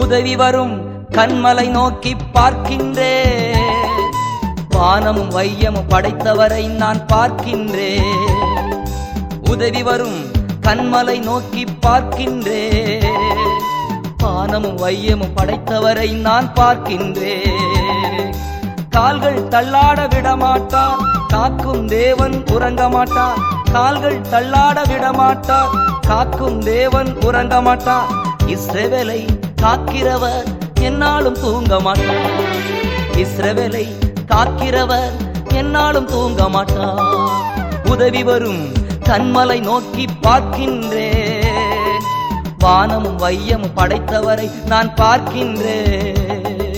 உதவி வரும் கண்மலை நோக்கி பார்க்கின்றேன் வானமும் வையமும் படைத்தவரை நான் பார்க்கின்றேன் உதவி வரும் கண்மலை நோக்கி பார்க்கின்றேன் வானமும் வையமும் படைத்தவரை நான் பார்க்கின்றேன் கால்கள் தள்ளாட விடமாட்டார் காக்கும் தேவன் உறங்க மாட்டார் கால்கள் தள்ளாட விடமாட்டார் காக்கும் தேவன் உறங்க மாட்டார் இஸ்ரவேலை காக்கிறவர் என்னாலும் தூங்க மாட்டார் இஸ்ரவேலை காக்கிறவர் என்னாலும் தூங்க மாட்டார் உதவி வரும் கண்மலை நோக்கி பார்க்கின்றேன் வானமும் வையமும் படைத்தவரை நான் பார்க்கின்றேன்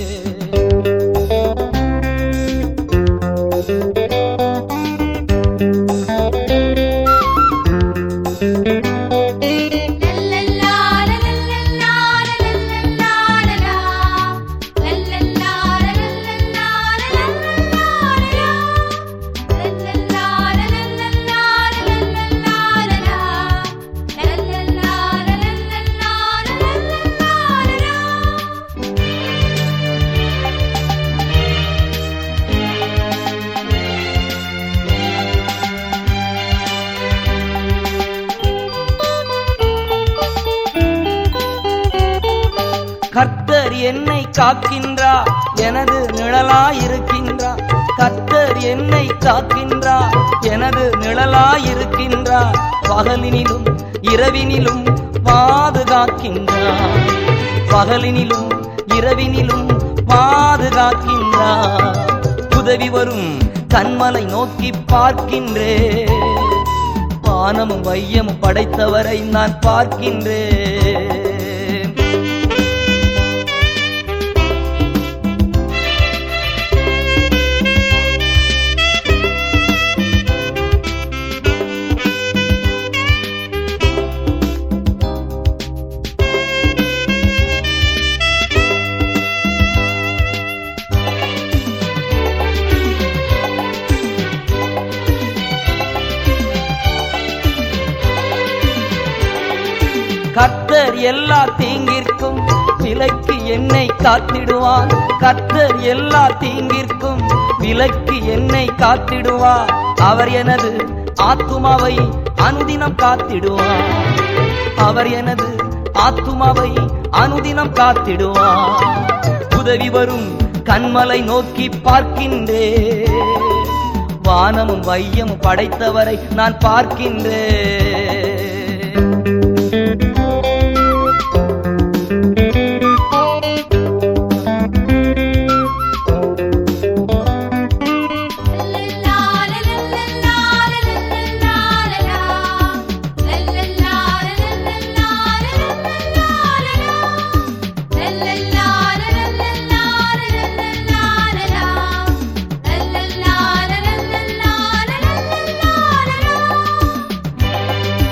லல்லல்லா லல்லல்லா லல்லல்லா லல்லா லல்லல்லா லல்லல்லா லல்லல்லா லல்லல்லா லல்லல்லா லல்லல்லா லல்லல்லா லல்லல்லா கர்த்தர் என்னை காக்கின்றார் எனது நிழலாயிருக்கின்றார் கர்த்தர் என்னை காக்கின்றார் எனது நிழலாயிருக்கின்றார் பகலினிலும் இரவினிலும் பாதுகாக்கின்றார் பகலினிலும் இரவினிலும் பாதுகாக்கின்றார் உதவி வரும் கண்மலை நோக்கி பார்க்கின்றேன் வானமும் வையமும் படைத்தவரை நான் பார்க்கின்றேன் கர்த்தர் எல்லா தீங்கிற்கும் விலக்கி என்னை காத்திடுவார் கர்த்தர் எல்லா தீங்கிற்கும் விலக்கி என்னை காத்திடுவார் அவர் எனது ஆத்துமாவை அனுதினம் காத்திடுவார் அவர் எனது ஆத்துமாவை அனுதினம் காத்திடுவார் உதவி வரும் கண்மலை நோக்கி பார்க்கின்றேன் வானமும் வையமும் படைத்தவரை நான் பார்க்கின்றேன் லல்லல்லா லல்லல்லா லல்லல்லா லல்லல்லா லல்லல்லா லல்லல்லா லல்லல்லா லல்லல்லா லல்லல்லா லல்லல்லா லல்லல்லா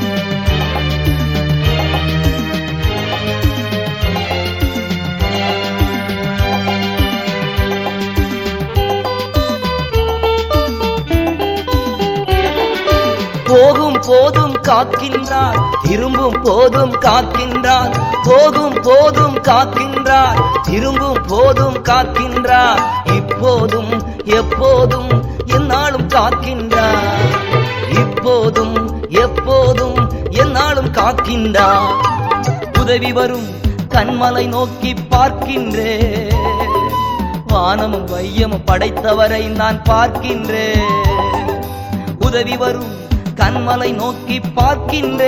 போகும் போதும் காக்கின்றார் திரும்பும் போதும் காக்கின்றார் போகும் போதும் காக்கின்றார் திரும்பும் போதும் காக்கின்றார் இப்போதும் எப்போதும் என்னாலும் காக்கின்றார் இப்போதும் எப்போதும் என்னாலும் காக்கின்றார் உதவி வரும் கண்மலை நோக்கி பார்க்கின்றேன் வானமும் வையமும் படைத்தவரை நான் பார்க்கின்றேன் உதவி வரும் கண்மலை நோக்கி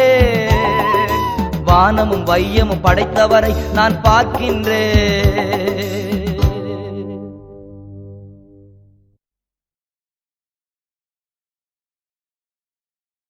பார்க்கின்றேன் வானமும் வையமும் படைத்தவரை நான் பார்க்கின்றேன்